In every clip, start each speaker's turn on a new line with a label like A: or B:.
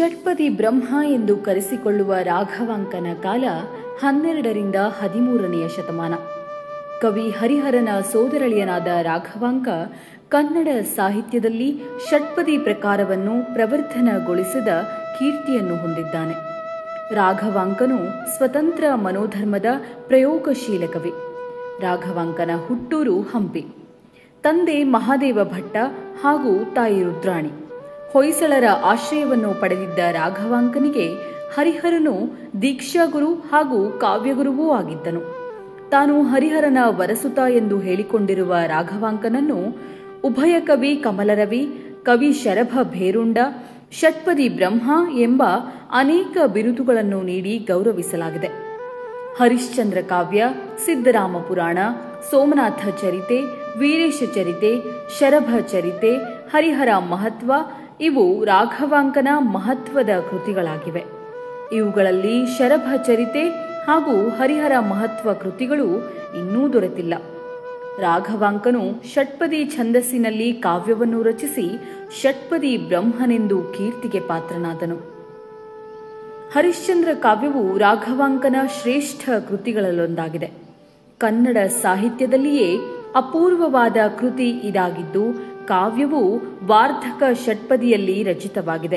A: ಷಟ್ಪದಿ ಬ್ರಹ್ಮ ಎಂದು ಕರೆಸಿಕೊಳ್ಳುವ ರಾಘವಾಂಕನ ಕಾಲ ಹನ್ನೆರಡರಿಂದ ಹದಿಮೂರನೆಯ ಶತಮಾನ ಕವಿ ಹರಿಹರನ ಸೋದರಳಿಯನಾದ ರಾಘವಾಂಕ ಕನ್ನಡ ಸಾಹಿತ್ಯದಲ್ಲಿ ಷಟ್ಪದಿ ಪ್ರಕಾರವನ್ನು ಪ್ರವರ್ಧನಗೊಳಿಸಿದ ಕೀರ್ತಿಯನ್ನು ಹೊಂದಿದ್ದಾನೆ ರಾಘವಾಂಕನು ಸ್ವತಂತ್ರ ಮನೋಧರ್ಮದ ಪ್ರಯೋಗಶೀಲ ಕವಿ ರಾಘವಾಂಕನ ಹುಟ್ಟೂರು ಹಂಪಿ ತಂದೆ ಮಹಾದೇವ ಭಟ್ಟ ಹಾಗೂ ತಾಯಿ ರುದ್ರಾಣಿ ಹೊಯ್ಸಳರ ಆಶ್ರಯವನ್ನು ಪಡೆದಿದ್ದ ರಾಘವಾಂಕನಿಗೆ ಹರಿಹರನು ದೀಕ್ಷಾಗುರು ಹಾಗೂ ಕಾವ್ಯಗುರುವೂ ಆಗಿದ್ದನು ತಾನು ಹರಿಹರನ ವರಸುತ ಎಂದು ಹೇಳಿಕೊಂಡಿರುವ ರಾಘವಾಂಕನನ್ನು ಉಭಯ ಕವಿ ಕಮಲರವಿ ಕವಿ ಶರಭ ಭೇರುಂಡ ಷಟ್ಪದಿ ಬ್ರಹ್ಮ ಎಂಬ ಅನೇಕ ಬಿರುದುಗಳನ್ನು ನೀಡಿ ಗೌರವಿಸಲಾಗಿದೆ ಹರಿಶ್ಚಂದ್ರ ಕಾವ್ಯ ಸಿದ್ದರಾಮ ಪುರಾಣ ಸೋಮನಾಥ ಚರಿತೆ ವೀರೇಶ ಚರಿತೆ ಶರಭ ಚರಿತೆ ಹರಿಹರ ಮಹತ್ವ ಇವು ರಾಘವಾಂಕನ ಮಹತ್ವದ ಕೃತಿಗಳಾಗಿವೆ ಇವುಗಳಲ್ಲಿ ಶರಭ ಚರಿತೆ ಹಾಗೂ ಹರಿಹರ ಮಹತ್ವ ಕೃತಿಗಳು ಇನ್ನೂ ದೊರೆತಿಲ್ಲ ರಾಘವಾಂಕನು ಷಟ್ಪದಿ ಛಂದಸ್ಸಿನಲ್ಲಿ ಕಾವ್ಯವನ್ನು ರಚಿಸಿ ಷಟ್ಪದಿ ಬ್ರಹ್ಮನೆಂದು ಕೀರ್ತಿಗೆ ಪಾತ್ರನಾದನು ಹರಿಶ್ಚಂದ್ರ ಕಾವ್ಯವು ರಾಘವಾಂಕನ ಶ್ರೇಷ್ಠ ಕೃತಿಗಳಲ್ಲೊಂದಾಗಿದೆ ಕನ್ನಡ ಸಾಹಿತ್ಯದಲ್ಲಿಯೇ ಅಪೂರ್ವವಾದ ಕೃತಿ ಇದಾಗಿದ್ದು ಕಾವ್ಯವು ವಾರ್ಧಕ ಷಟ್ಪದಿಯಲ್ಲಿ ರಚಿತವಾಗಿದೆ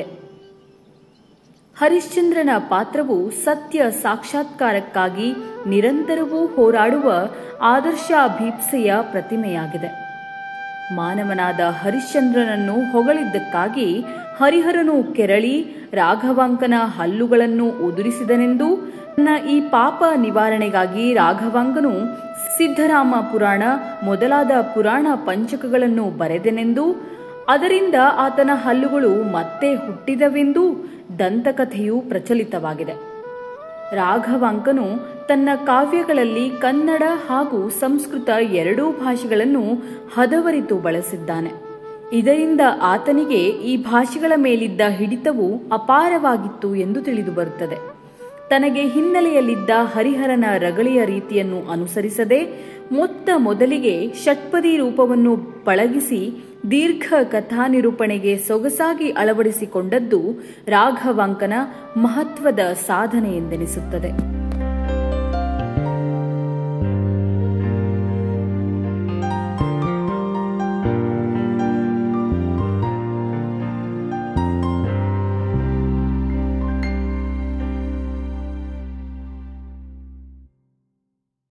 A: ಹರಿಶ್ಚಂದ್ರನ ಪಾತ್ರವು ಸತ್ಯ ಸಾಕ್ಷಾತ್ಕಾರಕ್ಕಾಗಿ ನಿರಂತರವೂ ಹೋರಾಡುವ ಆದರ್ಶಾಭೀಪ್ಸೆಯ ಪ್ರತಿಮೆಯಾಗಿದೆ ಮಾನವನಾದ ಹರಿಶ್ಚಂದ್ರನನ್ನು ಹೊಗಳಿದ್ದಕ್ಕಾಗಿ ಹರಿಹರನು ಕೆರಳಿ ರಾಘವಾಂಕನ ಹಲ್ಲುಗಳನ್ನು ಉದುರಿಸಿದನೆಂದೂ ತನ್ನ ಈ ಪಾಪ ನಿವಾರಣೆಗಾಗಿ ರಾಘವಾಂಕನು ಸಿದ್ಧರಾಮ ಪುರಾಣ ಮೊದಲಾದ ಪುರಾಣ ಪಂಚಕಗಳನ್ನು ಬರೆದೆನೆಂದೂ ಅದರಿಂದ ಆತನ ಹಲ್ಲುಗಳು ಮತ್ತೆ ಹುಟ್ಟಿದವೆಂದೂ ದಂತಕಥೆಯು ಪ್ರಚಲಿತವಾಗಿದೆ ರಾಘವಾಂಕನು ತನ್ನ ಕಾವ್ಯಗಳಲ್ಲಿ ಕನ್ನಡ ಹಾಗೂ ಸಂಸ್ಕೃತ ಎರಡೂ ಭಾಷೆಗಳನ್ನು ಹದವರಿತು ಬಳಸಿದ್ದಾನೆ ಇದರಿಂದ ಆತನಿಗೆ ಈ ಭಾಷೆಗಳ ಮೇಲಿದ್ದ ಹಿಡಿತವು ಅಪಾರವಾಗಿತ್ತು ಎಂದು ತಿಳಿದುಬರುತ್ತದೆ ತನಗೆ ಹಿನ್ನೆಲೆಯಲ್ಲಿದ್ದ ಹರಿಹರನ ರಗಳಿಯ ರೀತಿಯನ್ನು ಅನುಸರಿಸದೆ ಮೊತ್ತ ಮೊದಲಿಗೆ ಷಟ್ಪದಿ ರೂಪವನ್ನು ಪಳಗಿಸಿ ದೀರ್ಘ ಕಥಾನಿರೂಪಣೆಗೆ ಸೊಗಸಾಗಿ ಅಳವಡಿಸಿಕೊಂಡದ್ದು ರಾಘವಾಂಕನ ಮಹತ್ವದ ಸಾಧನೆ ಎಂದೆನಿಸುತ್ತದೆ